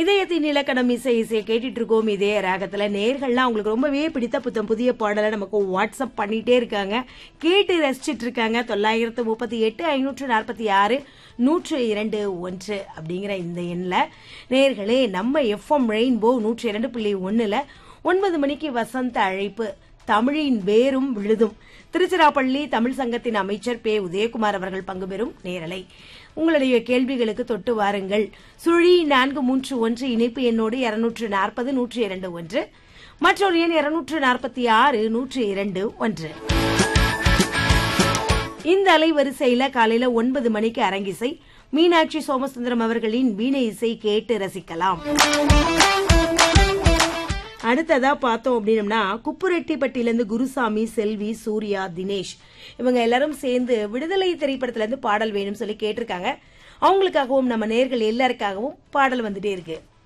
இதயத்தின் இலக்கணம் இசை இசையை கேட்டுட்டு இருக்கோம் இதே ராகத்துல நேர்கள்லாம் அவங்களுக்கு ரொம்பவே பிடித்த புத்தம் புதிய பாடலை நமக்கு வாட்ஸ்அப் பண்ணிட்டே இருக்காங்க கேட்டு ரசிச்சிட்டு இருக்காங்க தொள்ளாயிரத்து முப்பத்தி எட்டு ஐநூற்று நாற்பத்தி ஆறு நூற்று இரண்டு ஒன்று அப்படிங்கிற இந்த எண்ணில் நேர்களே நம்ம எஃப்எம் ரெயின்போ நூற்றி இரண்டு புள்ளி ஒன்னுல ஒன்பது மணிக்கு வசந்த அழைப்பு தமிழின் வேரும் விழுதும் திருச்சிராப்பள்ளி தமிழ் சங்கத்தின் அமைச்சர் பே உதயகுமார் அவர்கள் பங்கு பெறும் நேரலை உங்களுடைய கேள்விகளுக்கு தொட்டு வாருங்கள் சுழி நான்கு மூன்று ஒன்று இணைப்பு எண்ணோடு இருநூற்று நாற்பது நூற்றி இரண்டு ஒன்று மற்றொரு எண் இருநூற்று நாற்பத்தி ஆறு நூற்றி இரண்டு ஒன்று இந்த அலைவரிசையில காலையில ஒன்பது மணிக்கு அரங்கிசை மீனாட்சி சோமசுந்தரம் அவர்களின் வீணை இசை கேட்டு ரசிக்கலாம் அடுத்ததா பார்த்தோம் அப்படின்னம்னா குப்புரெட்டிப்பட்டியிலேருந்து குருசாமி செல்வி சூர்யா தினேஷ் இவங்க எல்லாரும் சேர்ந்து விடுதலை திரைப்படத்துல இருந்து பாடல் வேணும்னு சொல்லி கேட்டிருக்காங்க அவங்களுக்காகவும் நம்ம நேர்கள் எல்லாருக்காகவும் பாடல் வந்துட்டே இருக்கு